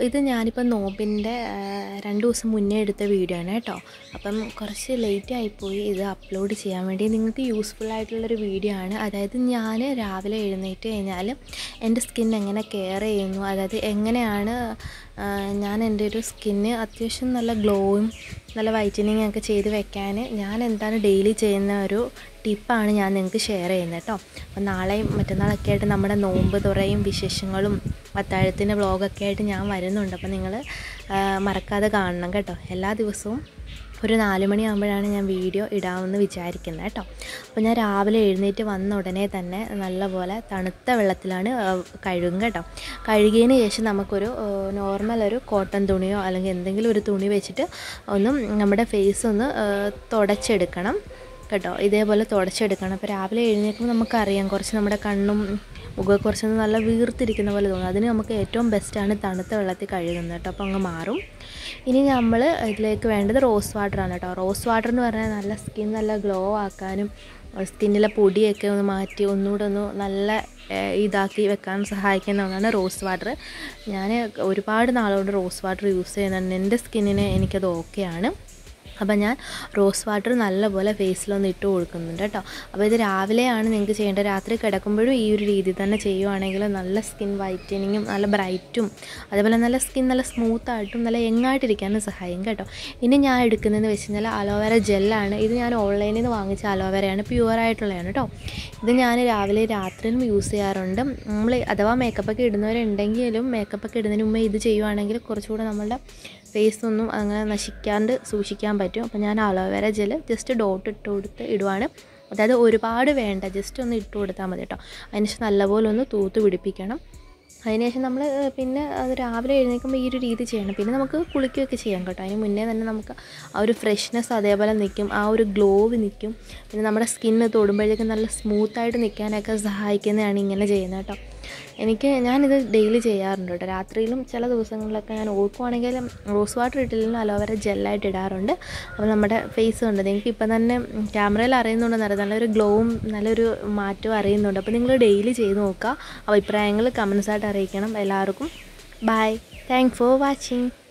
ഇത് ഞാനിപ്പോൾ നോമ്പിൻ്റെ രണ്ട് ദിവസം മുന്നേ എടുത്ത വീഡിയോ ആണ് കേട്ടോ അപ്പം കുറച്ച് ലേറ്റ് ആയിപ്പോയി ഇത് അപ്ലോഡ് ചെയ്യാൻ വേണ്ടി നിങ്ങൾക്ക് യൂസ്ഫുൾ ആയിട്ടുള്ളൊരു വീഡിയോ ആണ് അതായത് ഞാൻ രാവിലെ എഴുന്നേറ്റ് കഴിഞ്ഞാൽ എൻ്റെ സ്കിൻ എങ്ങനെ കെയർ ചെയ്യുന്നു അതായത് എങ്ങനെയാണ് ആ, ഞാൻ എൻ്റെ ഒരു സ്കിന്ന് അത്യാവശ്യം നല്ല ഗ്ലോയും നല്ല വൈറ്റനിങ് ഒക്കെ ചെയ്ത് വെക്കാൻ ഞാൻ എന്താണ് ഡെയിലി ചെയ്യുന്ന ഒരു ടിപ്പാണ് ഞാൻ നിങ്ങൾക്ക് ഷെയർ ചെയ്യുന്നത് കേട്ടോ അപ്പോൾ നാളെയും മറ്റന്നാളൊക്കെ ആയിട്ട് നമ്മുടെ നോമ്പ് തുറയും വിശേഷങ്ങളും അത്താഴത്തിൻ്റെ വ്ളോഗൊക്കെ ആയിട്ട് ഞാൻ വരുന്നുണ്ട് അപ്പോൾ നിങ്ങൾ മറക്കാതെ കാണണം കേട്ടോ എല്ലാ ദിവസവും ഒരു നാല് മണിയാകുമ്പോഴാണ് ഞാൻ വീഡിയോ ഇടാമെന്ന് വിചാരിക്കുന്നത് കേട്ടോ അപ്പോൾ ഞാൻ രാവിലെ എഴുന്നേറ്റ് വന്ന ഉടനെ തന്നെ നല്ലപോലെ തണുത്ത വെള്ളത്തിലാണ് ആ, കഴുകും കേട്ടോ കഴുകിയതിന് ശേഷം നമുക്കൊരു നോർമൽ ഒരു കോട്ടൺ തുണിയോ അല്ലെങ്കിൽ എന്തെങ്കിലും ഒരു തുണി വെച്ചിട്ട് ഒന്നും നമ്മുടെ ഫേസ് ഒന്ന് ആ, തുടച്ചെടുക്കണം കേട്ടോ ഇതേപോലെ തുടച്ചെടുക്കണം അപ്പോൾ രാവിലെ എഴുന്നേൽക്കുമ്പോൾ നമുക്കറിയാം കുറച്ച് നമ്മുടെ കണ്ണും മുഖമൊക്കെ കുറച്ചൊന്ന് നല്ല വീർത്തിരിക്കുന്ന പോലെ തോന്നും അതിന് നമുക്ക് ഏറ്റവും ബെസ്റ്റാണ് തണുത്ത വെള്ളത്തിൽ കഴുകുന്നത് കേട്ടോ അപ്പോൾ അങ്ങ് മാറും ഇനി നമ്മൾ ഇതിലേക്ക് വേണ്ടത് റോസ് വാട്ടറാണ് കേട്ടോ റോസ് വാട്ടർ എന്ന് പറഞ്ഞാൽ നല്ല സ്കിൻ നല്ല ഗ്ലോ ആക്കാനും സ്കിന്നിലെ പൊടിയൊക്കെ ഒന്ന് മാറ്റി ഒന്നുകൂടെ ഒന്ന് നല്ല ഏഹ്, ഇതാക്കി വെക്കാൻ സഹായിക്കുന്ന ഒന്നാണ് റോസ് വാട്ടർ ഞാൻ ഒരുപാട് നാളുകൊണ്ട് റോസ് വാട്ടർ യൂസ് ചെയ്യുന്നുണ്ട് എൻ്റെ സ്കിന്നിന് എനിക്കത് ഓക്കെയാണ് അപ്പം ഞാൻ റോസ് വാട്ടർ നല്ലപോലെ ഫേസിലൊന്ന് ഇട്ട് കൊടുക്കുന്നുണ്ട് കേട്ടോ അപ്പോൾ ഇത് രാവിലെയാണ് നിങ്ങൾക്ക് ചെയ്യേണ്ടത് രാത്രി കിടക്കുമ്പോഴും ഈ ഒരു രീതി തന്നെ ചെയ്യുവാണെങ്കിൽ നല്ല സ്കിൻ വൈറ്റനിങ്ങും നല്ല ബ്രൈറ്റും അതേപോലെ നല്ല സ്കിൻ നല്ല സ്മൂത്തായിട്ടും നല്ല യങ്ങായിട്ടിരിക്കാനും സഹായിക്കും കേട്ടോ ഇനി ഞാൻ എടുക്കുന്നതെന്ന് വെച്ച് കഴിഞ്ഞാൽ അലോവേര ജെല്ലാണ് ഇത് ഞാൻ ഓൺലൈനിൽ നിന്ന് വാങ്ങിച്ച അലോവേരയാണ് പ്യുവർ ആയിട്ടുള്ളതാണ് കേട്ടോ ഇത് ഞാൻ രാവിലെ രാത്രിയിലും യൂസ് ചെയ്യാറുണ്ട് നമ്മൾ അഥവാ മേക്കപ്പൊക്കെ ഇടുന്നവരുണ്ടെങ്കിലും മേക്കപ്പൊക്കെ ഇടുന്നതിന് മുമ്പേ ഇത് ചെയ്യുവാണെങ്കിൽ കുറച്ചുകൂടെ നമ്മളുടെ ഫേസ് ഒന്നും അങ്ങനെ നശിക്കാണ്ട് സൂക്ഷിക്കാൻ പറ്റും അപ്പോൾ ഞാൻ അലോവേര ജെൽ ജസ്റ്റ് ഡോട്ട് ഇട്ട് കൊടുത്ത് ഇടുവാണ് അതായത് ഒരുപാട് വേണ്ട ജസ്റ്റ് ഒന്ന് ഇട്ട് കൊടുത്താൽ മതി കേട്ടോ അതിനുശേഷം നല്ലപോലെ ഒന്ന് തൂത്ത് പിടിപ്പിക്കണം അതിനുശേഷം നമ്മൾ പിന്നെ അത് രാവിലെ എഴുന്നേൽക്കുമ്പോൾ ഈ ഒരു രീതി ചെയ്യണം പിന്നെ നമുക്ക് കുളിക്കുകയൊക്കെ ചെയ്യാം കേട്ടോ അതിന് മുന്നേ തന്നെ നമുക്ക് ആ ഒരു ഫ്രഷ്നെസ് അതേപോലെ നിൽക്കും ആ ഒരു ഗ്ലോവ് നിൽക്കും പിന്നെ നമ്മുടെ സ്കിന്ന് തൊടുമ്പോഴേക്കും നല്ല സ്മൂത്തായിട്ട് നിൽക്കാനൊക്കെ സഹായിക്കുന്നതാണ് ഇങ്ങനെ ചെയ്യുന്നത് കേട്ടോ എനിക്ക് ഞാനിത് ഡെയിലി ചെയ്യാറുണ്ട് കേട്ടോ രാത്രിയിലും ചില ദിവസങ്ങളിലൊക്കെ ഞാൻ ഓർക്കുവാണെങ്കിൽ റോസ് വാട്ടർ ഇട്ടില്ലെങ്കിലും അലോവേര ജെല്ലായിട്ട് ഇടാറുണ്ട് അപ്പോൾ നമ്മുടെ ഫേസ് ഉണ്ട് നിങ്ങൾക്ക് ഇപ്പം തന്നെ ക്യാമറയിൽ അറിയുന്നുണ്ടെന്ന് അറിയാം നല്ലൊരു ഗ്ലോവും നല്ലൊരു മാറ്റവും അറിയുന്നുണ്ട് അപ്പോൾ നിങ്ങൾ ഡെയിലി ചെയ്ത് നോക്കുക അഭിപ്രായങ്ങൾ കമൻസായിട്ട് അറിയിക്കണം എല്ലാവർക്കും ബൈ താങ്ക് ഫോർ വാച്ചിങ്